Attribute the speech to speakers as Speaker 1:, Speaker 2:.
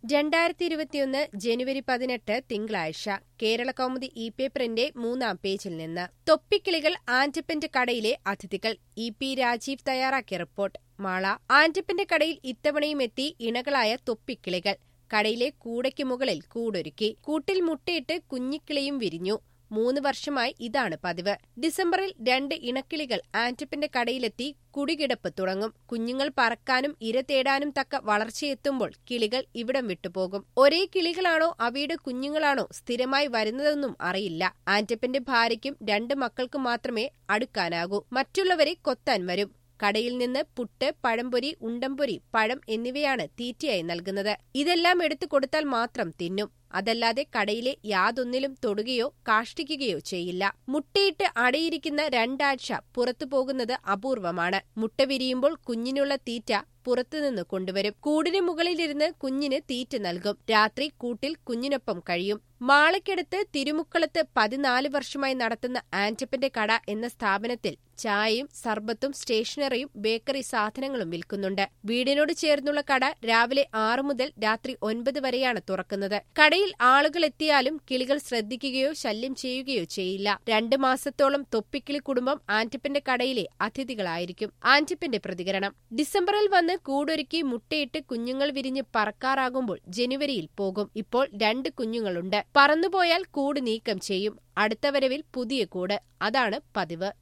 Speaker 1: രണ്ടായിരത്തി ഇരുപത്തിയൊന്ന് ജനുവരി പതിനെട്ട് തിങ്കളാഴ്ച കേരള കൗമുദി ഇ പേപ്പറിന്റെ മൂന്നാം പേജിൽ നിന്ന് തൊപ്പിക്കിളികൾ ആന്റപ്പന്റെ കടയിലെ അതിഥികൾ ഇ പി രാജീവ് തയ്യാറാക്കിയ റിപ്പോർട്ട് മാള ആന്റപ്പന്റെ കടയിൽ ഇത്തവണയും എത്തി ഇണകളായ തൊപ്പിക്കിളികൾ കടയിലെ കൂടയ്ക്ക് മുകളിൽ കൂടൊരുക്കി കൂട്ടിൽ മുട്ടയിട്ട് കുഞ്ഞിക്കിളിയും വിരിഞ്ഞു മൂന്ന് വർഷമായി ഇതാണ് പതിവ് ഡിസംബറിൽ രണ്ട് ഇണക്കിളികൾ ആന്റപ്പന്റെ കടയിലെത്തി കുടികിടപ്പ് തുടങ്ങും കുഞ്ഞുങ്ങൾ പറക്കാനും ഇര തേടാനും തക്ക വളർച്ചയെത്തുമ്പോൾ കിളികൾ ഇവിടം വിട്ടുപോകും ഒരേ കിളികളാണോ അവയുടെ കുഞ്ഞുങ്ങളാണോ സ്ഥിരമായി വരുന്നതെന്നും അറിയില്ല ആന്റപ്പന്റെ ഭാര്യയ്ക്കും രണ്ട് മക്കൾക്കും മാത്രമേ അടുക്കാനാകൂ മറ്റുള്ളവരെ കൊത്താൻ വരും കടയിൽ നിന്ന് പുട്ട് പഴംപൊരി ഉണ്ടംപൊരി പഴം എന്നിവയാണ് തീറ്റയായി നൽകുന്നത് ഇതെല്ലാം എടുത്തു കൊടുത്താൽ മാത്രം തിന്നും അതല്ലാതെ കടയിലെ യാതൊന്നിലും തൊടുകയോ കാഷ്ടിക്കുകയോ ചെയ്യില്ല മുട്ടയിട്ട് അടയിരിക്കുന്ന രണ്ടാഴ്ച പുറത്തു പോകുന്നത് അപൂർവമാണ് മുട്ട വിരിയുമ്പോൾ കുഞ്ഞിനുള്ള തീറ്റ പുറത്തുനിന്ന് കൊണ്ടുവരും കൂടിന് മുകളിലിരുന്ന് കുഞ്ഞിന് തീറ്റ നൽകും രാത്രി കൂട്ടിൽ കുഞ്ഞിനൊപ്പം കഴിയും മാളയ്ക്കടുത്ത് തിരുമുക്കളത്ത് പതിനാല് വർഷമായി നടത്തുന്ന ആന്റപ്പന്റെ കട എന്ന സ്ഥാപനത്തിൽ ചായയും സർബത്തും സ്റ്റേഷനറിയും ബേക്കറി സാധനങ്ങളും വിൽക്കുന്നുണ്ട് വീടിനോട് ചേർന്നുള്ള കട രാവിലെ ആറു മുതൽ രാത്രി ഒൻപത് വരെയാണ് തുറക്കുന്നത് കടയിൽ ആളുകൾ എത്തിയാലും കിളികൾ ശ്രദ്ധിക്കുകയോ ശല്യം ചെയ്യുകയോ ചെയ്യില്ല രണ്ട് മാസത്തോളം തൊപ്പിക്കിളി കുടുംബം ആന്റിപ്പന്റെ കടയിലെ അതിഥികളായിരിക്കും ആന്റിപ്പന്റെ പ്രതികരണം ഡിസംബറിൽ വന്ന് കൂടൊരുക്കി മുട്ടയിട്ട് കുഞ്ഞുങ്ങൾ വിരിഞ്ഞ് പറക്കാറാകുമ്പോൾ ജനുവരിയിൽ പോകും ഇപ്പോൾ രണ്ട് കുഞ്ഞുങ്ങളുണ്ട് പറന്നുപോയാൽ കൂട് നീക്കം ചെയ്യും അടുത്ത വരവിൽ പുതിയ കൂട് അതാണ് പതിവ്